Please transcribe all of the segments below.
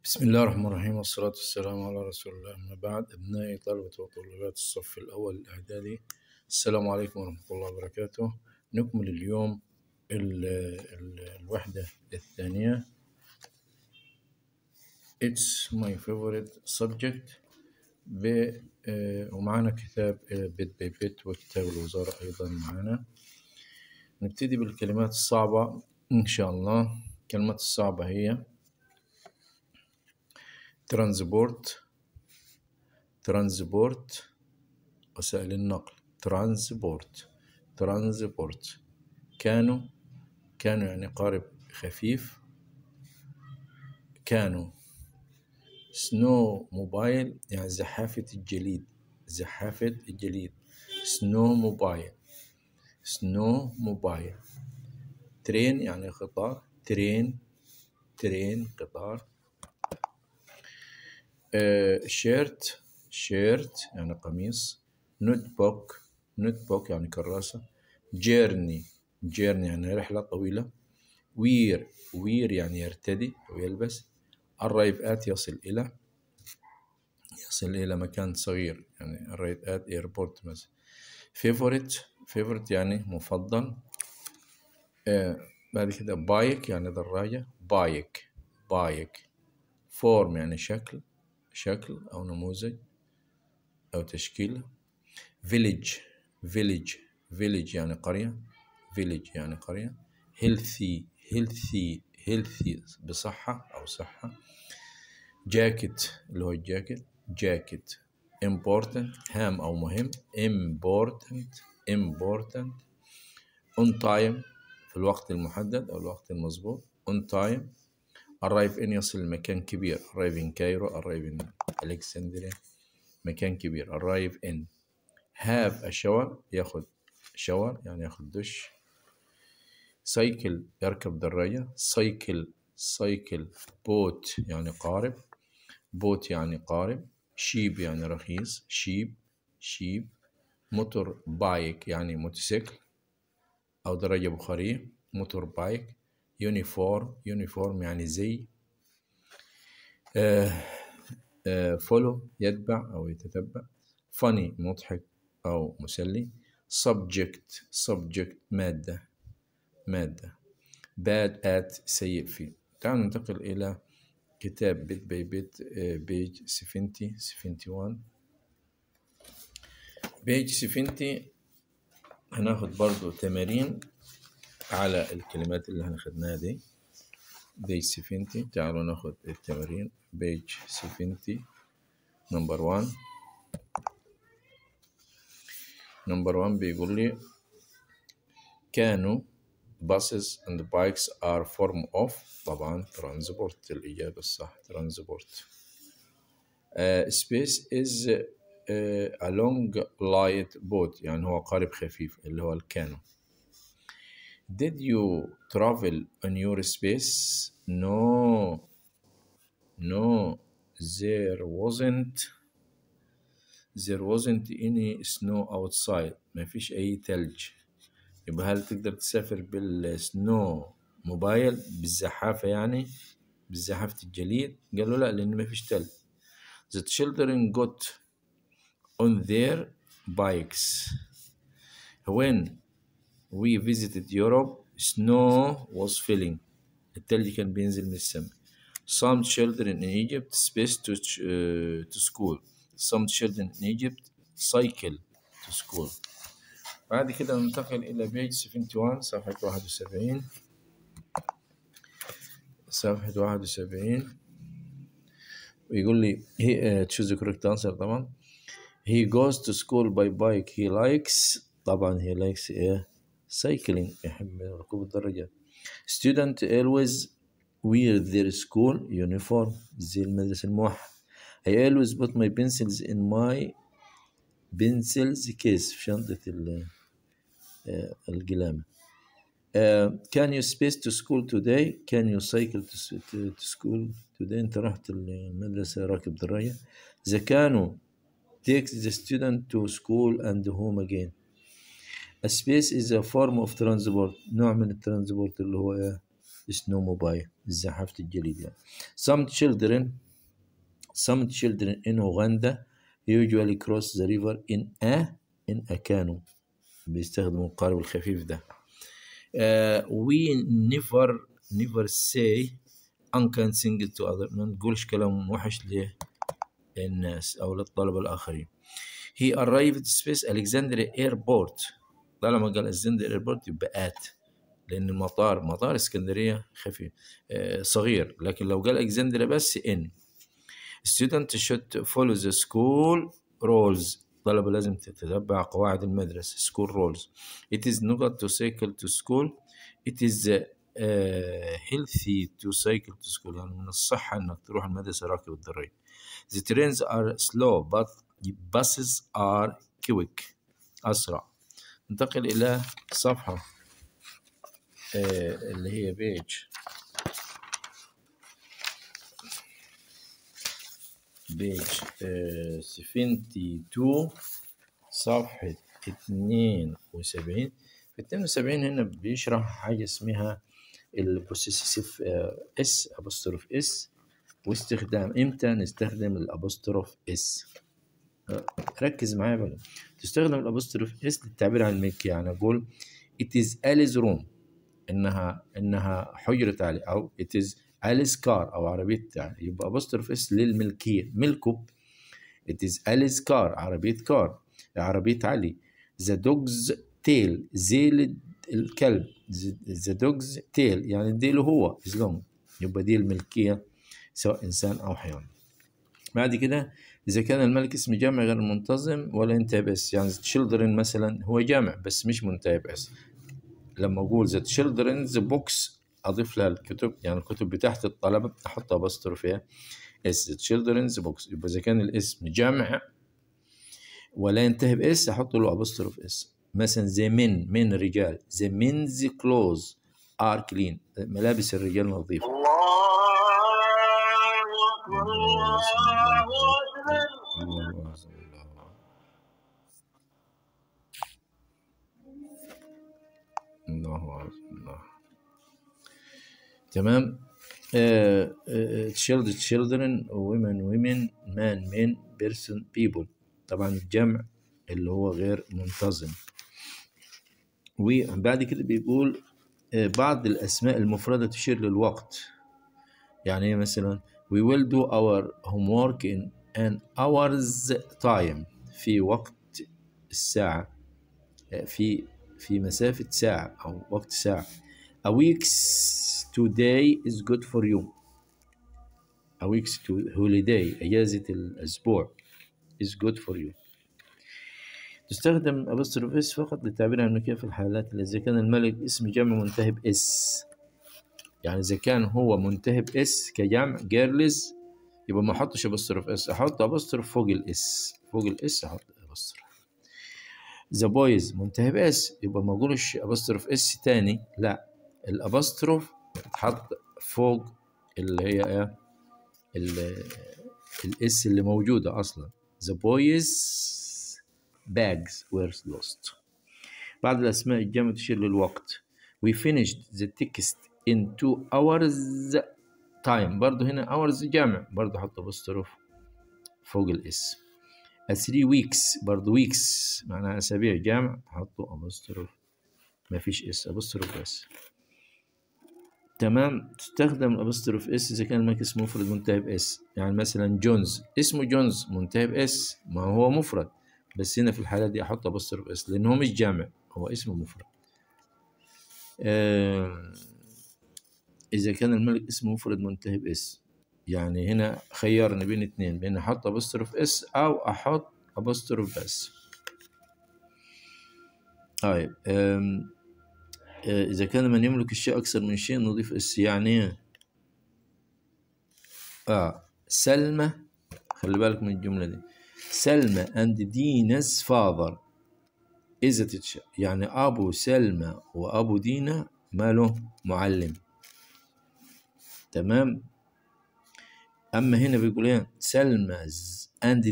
بسم الله الرحمن الرحيم والصلاة والسلام على رسول الله أما بعد أبنائي طلبة وطالبات الصف الأول الإعدادي السلام عليكم ورحمة الله وبركاته نكمل اليوم ال ال الوحدة الثانية It's my favorite subject ب آه، ومعنا كتاب آه، بيت باي بيت وكتاب الوزارة أيضا معنا نبتدي بالكلمات الصعبة إن شاء الله الكلمات الصعبة هي ترانسبورت ترانسبورت وسائل النقل ترانسبورت ترانسبورت كانوا كانوا يعني قارب خفيف كانوا سنو موبايل يعني زحافة الجليد زحافة الجليد سنو موبايل سنو موبايل ترين يعني قطار ترين ترين قطار آه، شيرت شيرت يعني قميص نوت بوك نوت بوك يعني كراسة جيرني جيرني يعني رحلة طويلة وير وير يعني يرتدي أو يلبس الرايف آت يصل إلى يصل إلى مكان صغير يعني الرايف آت ايربورت مثلا فيفورت فيفورت يعني مفضل آه بعد كده بايك يعني دراجة بايك بايك فورم يعني شكل شكل أو نموذج أو تشكيل village village village يعني قرية village يعني قرية healthy healthy healthy بصحة أو صحة jacket اللي هو الجاكيت jacket important هام أو مهم important important on time في الوقت المحدد أو الوقت المضبوط on time arrive in يصل لمكان كبير arrive in Cairo arrive in Alexandria مكان كبير arrive in have a shower ياخد shower يعني ياخد دش سايكل يركب دراجة سايكل سايكل بوت يعني قارب بوت يعني قارب شيب يعني رخيص شيب شيب موتور بايك يعني موتوسيكل أو دراجة بخارية موتور بايك يونيفورم يونيفورم يعني زي آه آه فولو يتبع أو يتتبع فاني مضحك أو مسلي subject subject مادة مادة bad at سيء فيه تعالوا ننتقل إلى كتاب بيت باي بيت بيج 70 71 بيج 70 هناخد برضو تمارين على الكلمات اللي احنا خدناها دي بيج 70 تعالوا ناخد التمارين بيج 70 نمبر 1 نمبر 1 بيقول لي كانوا buses and bikes are form of طبعا transport الإجابة الصح transport uh, space is uh, a long light boat يعني هو قارب خفيف اللي هو الكانو Did you travel on your space? No. No, there wasn't. There wasn't any snow outside. ما فيش أي تلج. يبقى هل تقدر تسافر بالسنو موبايل بالزحافة يعني بالزحافة الجليد؟ قالوا لا لأن ما فيش تلج. The children got on their bikes. When we visited Europe snow was falling التلج كان بينزل من السماء some children in Egypt space to, uh, to school some children in Egypt cycle to school بعد كده ننتقل إلى بيج 71 صفحة 71 صفحة 71 ويقول لي he uh, choose the correct answer طبعا he goes to school by bike he likes طبعا he likes ايه cycling يحب ركوب الدراجات student always wear their school uniform زي المدرسة الموحد I always put my pencils in my pencils case في شنطة القلامة uh, can you space to school today can you cycle to, to, to school today انت رحت المدرسة راكب دراجة إذا كانوا takes the student to school and home again A space is a form of transport نوع من الترانسبورت اللي هو ايه snowmobile زحافة الجليد يعني. some children some children in Uganda usually cross the river in a in a canoe بيستخدموا القارب الخفيف ده uh, we never never say unkind things to other ما نقولش كلام وحش للناس أو للطلبة الآخرين he arrived space Alexandria airport طالما قال Alexandria airport يبقى at لأن المطار مطار اسكندرية خفيف آه صغير لكن لو قال Alexandria بس in student should follow the school rules الطلبة لازم تتبع قواعد المدرسة school rules it is not to cycle to school it is uh, healthy to cycle to school يعني من الصحة انك تروح المدرسة راكب الدراجة the trains are slow but the buses are quick أسرع ننتقل إلى صفحة uh, اللي هي بيج بيج سفنتي تو صفحة اتنين وسبعين في اتنين وسبعين هنا بيشرح حاجة اسمها البوسيسيف اس ابوستروف اس واستخدام امتى نستخدم الابوستروف اس ركز معايا بقى تستخدم الابوستروف اس للتعبير عن الملك يعني اقول it is Alice room انها انها حجرة علي او it is أليس كار أو عربية يعني يبقى أبوستروف اس للملكية ملكه it is أليس كار عربية كار عربية علي the dog's tail ذيل الكلب the dog's tail يعني الديل هو is long يبقى دي الملكية سواء إنسان أو حيوان بعد كده إذا كان الملك اسم جامع غير منتظم ولا ينتهي بس يعني children مثلا هو جامع بس مش منتهي بس لما أقول the children's books اضيف لها الكتب يعني الكتب بتاعت الطلبه احطها بسطر فيها اس children's books يبقى اذا كان الاسم جمع ولا ينتهي باس احط له ابوستروف اس مثلا زي من من رجال the men's clothes are clean ملابس الرجال نظيفه الله أكبر الله تمام تشيلد children women women man men person people طبعا الجمع اللي هو غير منتظم وبعد كده بيقول بعض الأسماء المفردة تشير للوقت يعني مثلا we will do our homework in an hour's time في وقت الساعة في في مسافة ساعة أو وقت ساعة a week's today is good for you a week's to holiday أجازة الأسبوع is good for you تستخدم apostrophe اس فقط للتعبير عن الملكية في الحالات اللي إذا كان الملك اسم جمع منتهي بإس يعني إذا كان هو منتهي بإس كجمع جيرلز يبقى ما أحطش apostrophe اس أحط apostrophe فوق الإس فوق الإس أحط apostrophe ذا بويز منتهي بإس يبقى ما أقولش apostrophe اس تاني لا الابستروف تحط فوق اللي هي ايه الاس اللي موجوده اصلا the boys bags were lost بعض الاسماء الجمع تشير للوقت we finished the text in two hours time برضه هنا hours جمع برضه حط ابستروف فوق الاس a three weeks برضه weeks معناها اسابيع جمع حطوا ابستروف ما فيش اس ابستروف بس تمام تستخدم الابستروف اس اذا كان الملك اسمه مفرد منتهي باس يعني مثلا جونز اسمه جونز منتهي باس ما هو مفرد بس هنا في الحاله دي احط ابستروف اس لان هو مش جامع هو اسمه مفرد آه اذا كان الملك اسمه مفرد منتهي باس يعني هنا خيرني بين اتنين بين احط ابستروف اس او احط ابستروف بس طيب إذا كان من يملك الشيء أكثر من شيء نضيف اس يعني آه سلمى خلي بالك من الجملة دي سلمى and Dina's father is a teacher يعني أبو سلمى وأبو دينا ماله معلم تمام أما هنا بيقول إيه سلمى and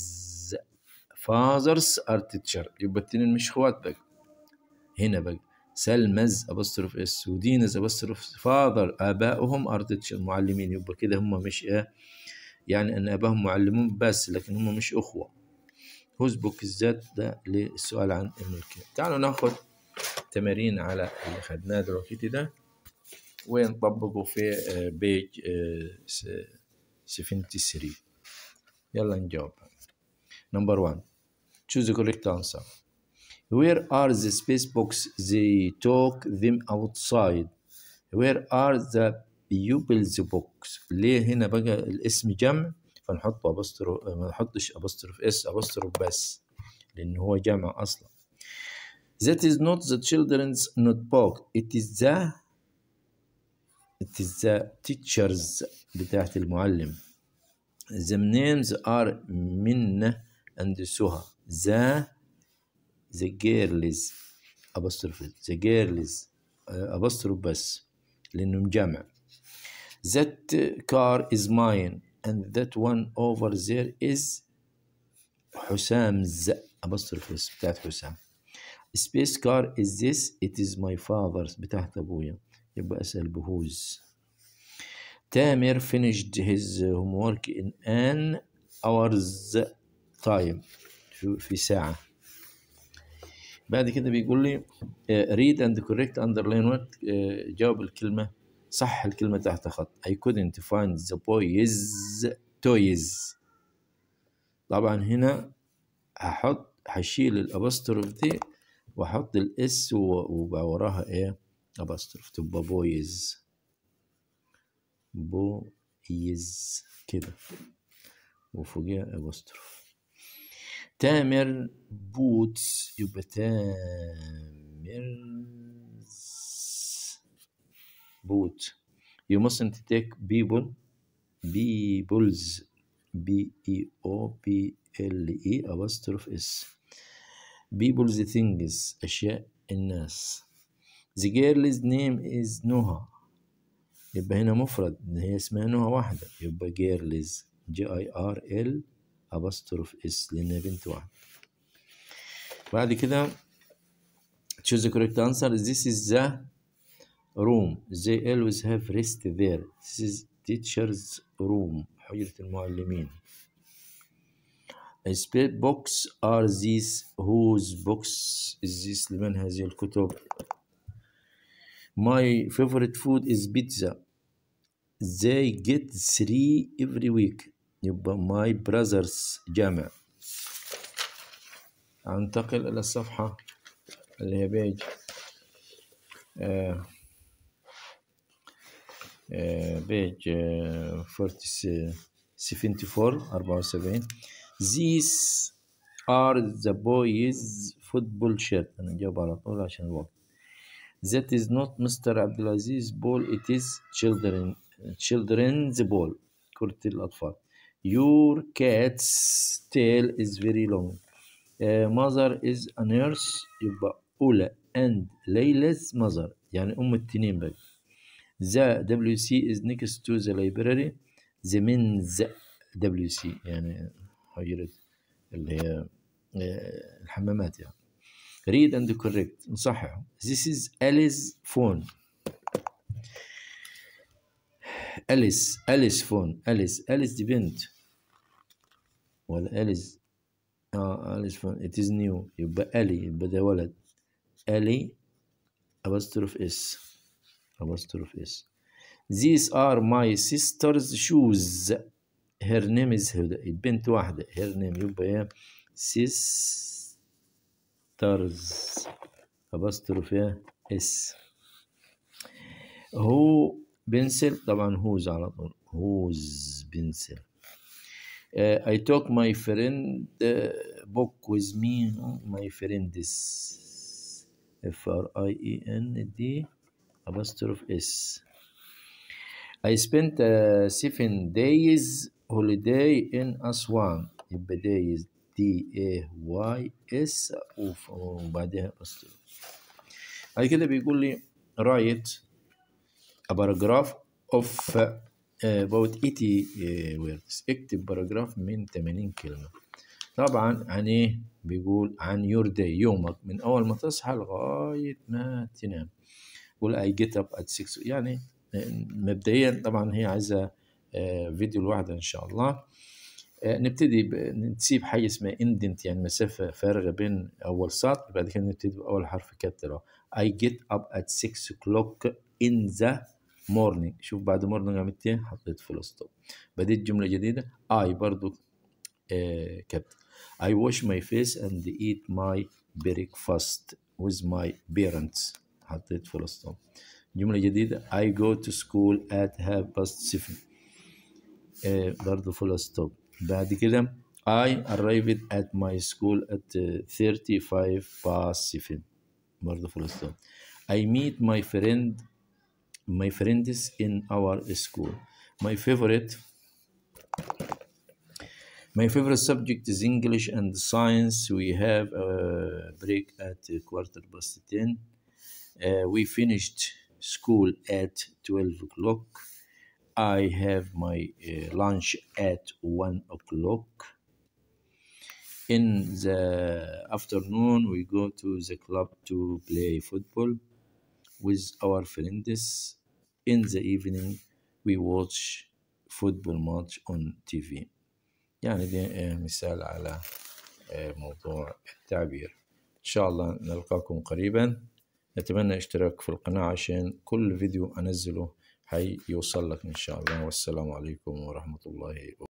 Dina's fathers are teacher يبقى التنين مش إخوات بقى هنا بقى سلمز ابوستروف اس ودينز ابوستروف فاذر ابائهم ارتش المعلمين يبقى كده هم مش ايه يعني ان ابائهم معلمون بس لكن هم مش اخوه whose book الذات ده للسؤال عن الملكيه تعالوا ناخد تمارين على اللي خدناه دلوقتي ده ونطبقه في بيج 73 يلا نجاوب نمبر 1 choose the correct answer where are the space box they took them outside where are the pupils box ليه هنا بقى الاسم جمع فنحط ابوسترو ما نحطش ابوستروف اس ابوستروف بس لان هو جمع اصلا that is not the children's notebook it is the it is the teachers بتاعت المعلم the names are منة and سهى the the girls apostrophe the girls apostrophe بس لأنه مجمع that car is mine and that one over there is حسام's apostrophe بتاعت حسام space car is this it is my father's بتاعت أبويا يبقى أسأل بهوز تامر finished his homework in an hour's time في ساعة بعد كده بيقول لي read and correct underline what جاوب الكلمة صح الكلمة تحت خط I couldn't find the boys toys طبعا هنا هحط هشيل الابوستروف دي واحط الاس ووراها ايه ابوستروف تبقى بويز بويز كده وفوقها ابوستروف تامر بوتس يبقى تامر boot. You mustn't take people, people's, B E O P L E apostrophe S. People's things, أشياء الناس. The girl's name is نهى. يبقى هنا مفرد هي اسمها نهى واحدة يبقى girls G I R L apostrophe S لأنها بنت واحدة. بعد كده choose the correct answer. This is the room they always have rest there this is teacher's room حجرة المعلمين A split box are these whose box is this لمن هذه الكتب My favorite food is pizza they get three every week يبقى my brothers جامع انتقل إلى الصفحة اللي هي بيج آه بيج 74 74 These are the boys football shirt أنا جاوب على طول عشان الوقت That is not Mr. Abdulaziz ball it is children children's ball كرة الأطفال Your cat's tail is very long uh, Mother is a nurse يبقى أولى and Layla's mother يعني أم التنين بقى The WC is next to the library. The men's WC يعني حجرة اللي هي الحمامات يعني. Read and correct نصححه. This is Alice's phone. Alice Alice phone Alice Alice دي بنت ولا Alice اه Alice phone it is new يبقى ألي يبقى ده ولد ألي apostrophe S apostrophe S. These are my sister's shoes. Her name is هدى. البنت واحدة. Her name يبقى ايه؟ sisters. apostrophe ايه؟ S. هو بنسل طبعا whose على طول. whose بنسل. Uh, I took my friend uh, book with me. My friend is F R I E N D apostrophe S. I spent uh, seven days holiday in Aswan يبقى days D A Y S وبعدها apostrophe بعد كده بيقول لي write a paragraph of uh, about 80 uh, words اكتب باراجراف من 80 كلمة طبعا عن ايه بيقول عن يور داي يومك من اول ما تصحى لغايه ما تنام يقول اي جيت اب ات 6 يعني مبدئيا طبعا هي عايزه آه، فيديو لوحده ان شاء الله آه، نبتدي ب... نسيب حاجه اسمها اندنت يعني مسافه فارغه بين اول سطر بعد كده نبتدي باول حرف كابيتال I get up at 6 o'clock in the morning شوف بعد morning عملت ايه حطيت فول ستوب بديت جمله جديده I برضو آه كابيتال I wash my face and eat my breakfast with my parents حطيت فول ستوب جمله جديده I go to school at half past seven آه برضو فول ستوب بعد كده I arrived at my school at uh, 35 past 7 برضه فول ستوب I meet my friend my friends in our school my favorite my favorite subject is English and science we have a break at quarter past 10 uh, we finished school at 12 o'clock I have my uh, lunch at 1 o'clock. In the afternoon, we go to the club to play football with our friends. In the evening, we watch football match on TV. يعني دي آه، مثال على آه، موضوع التعبير إن شاء الله نلقاكم قريبا نتمنى اشتراك في القناة عشان كل فيديو أنزله هيوصل لك إن شاء الله والسلام عليكم ورحمة الله وبركاته